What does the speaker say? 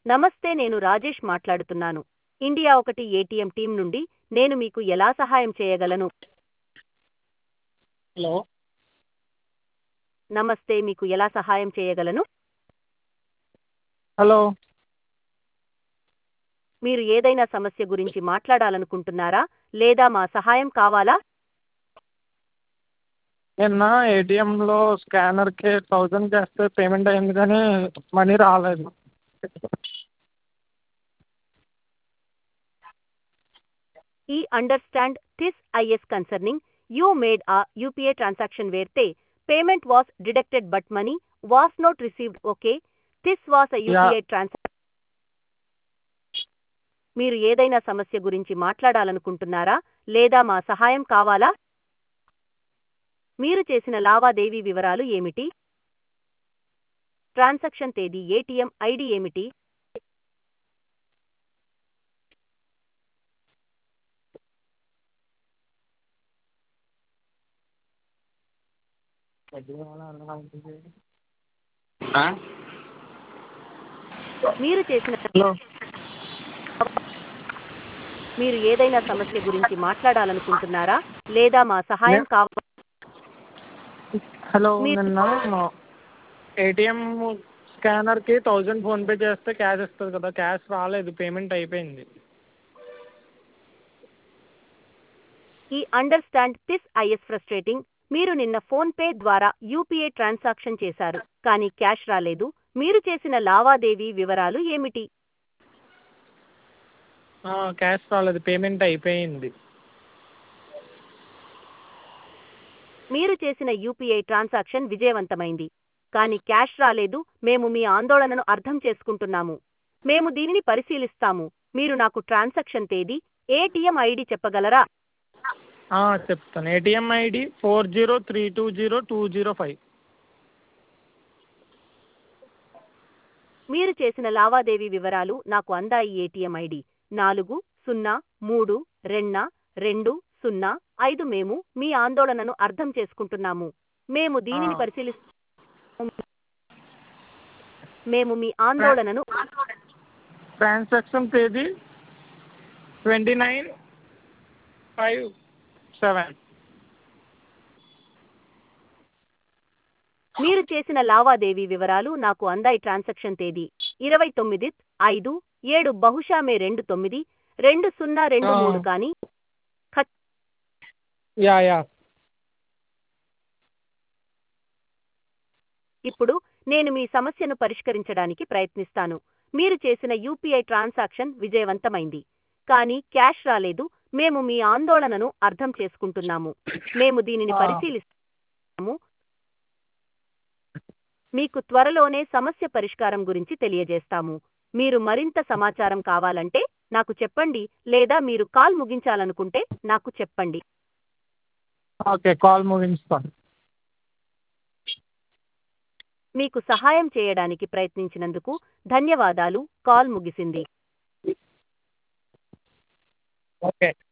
నమస్తే నేను రాజేష్ మాట్లాడుతున్నాను ఇండియా ఒకటి ఏటీఎం టీం నుండి నేను మీకు ఎలా సహాయం చేయగలను హలో నమస్తే మీకు ఎలా సహాయం చేయగలను హలో మీరు ఏదైనా సమస్య గురించి మాట్లాడాలనుకుంటున్నారా లేదా మా సహాయం కావాలా నిన్న ఏటీఎంలో స్కానర్కి థౌజండ్ చేస్తే పేమెంట్ అయింది కానీ మనీ రాలేదు ఈ understand this is concerning you made a UPI transaction where the payment was deducted but money was not received okay this was a UPI transaction మీరు ఏదైనా సమస్య గురించి మాట్లాడాలనుకుంటున్నారా లేదా మా సహాయం కావాలా మీరు చేసిన లావాదేవీ వివరాలు ఏమిటి ట్రాన్సాక్షన్ తేదీ ఏటీఎం ఐడి ఏమిటి మీరు చేసిన హలో మీరు ఏదైనా సమస్య గురించి మాట్లాడాలనుకుంటున్నారా లేదా మా సహాయం కావాలా హలో మీరు- నిన్న ఏటీఎం స్కానర్కి థౌజండ్ ఫోన్పే చేస్తే క్యాష్ ఇస్తుంది కదా క్యాష్ రాలేదు పేమెంట్ అయిపోయింది ఈ అండర్స్టాండ్ దిస్ ఐఎస్ ఫ్రస్ట్రేటింగ్ మీరు నిన్న ఫోన్ పే ద్వారా యూపీఐ ట్రాన్సాక్షన్ చేశారు కానీ క్యాష్ రాలేదు మీరు చేసిన లావాదేవీ వివరాలు ఏమిటి క్యాష్ రాలేదు పేమెంట్ అయిపోయింది మీరు చేసిన యూపీఐ ట్రాన్సాక్షన్ విజయవంతమైంది కానీ క్యాష్ రాలేదు మేము మీ ఆందోళనను అర్థం చేసుకుంటున్నాము మేము దీనిని పరిశీలిస్తాము మీరు నాకు ట్రాన్సాక్షన్ తేదీ ఏటీఎం ఐడి చెప్పగలరా ఆ, చెప్తాను ATM ID four zero three two zero two zero five మీరు చేసిన లావాదేవీ వివరాలు నాకు అందాయి ఏటీఎం ఐడి నాలుగు సున్నా మూడు రెన్న రెండు సున్నా ఐదు మేము మీ ఆందోళనను అర్థం చేసుకుంటున్నాము మేము దీనిని ఆ. పరిశీలిస్తాము మేము మీ ఆందోళనను ట్రాన్సాక్షన్ తేదీ ట్వంటీ నైన్ ఫైవ్ సెవెన్ మీరు చేసిన లావాదేవీ వివరాలు నాకు అందాయి ట్రాన్సాక్షన్ తేదీ ఇరవై తొమ్మిది ఐదు ఏడు బహుశా మే రెండు తొమ్మిది రెండు సున్నా రెండు ఆ. మూడు కానీ ఖ- యా యా ఇప్పుడు నేను మీ సమస్యను పరిష్కరించడానికి ప్రయత్నిస్తాను మీరు చేసిన యూపీఐ ట్రాన్సాక్షన్ విజయవంతమైంది కానీ క్యాష్ రాలేదు మేము మీ ఆందోళనను అర్థం చేసుకుంటున్నాము మేము దీనిని ఆ. పరిశీలిస్తాము మీకు త్వరలోనే సమస్య పరిష్కారం గురించి తెలియజేస్తాము మీరు మరింత సమాచారం కావాలంటే నాకు చెప్పండి లేదా మీరు కాల్ ముగించాలనుకుంటే నాకు చెప్పండి ఓకే కాల్ ముగించుతాను మీకు సహాయం చేయడానికి ప్రయత్నించినందుకు ధన్యవాదాలు కాల్ ముగిసింది ఓకే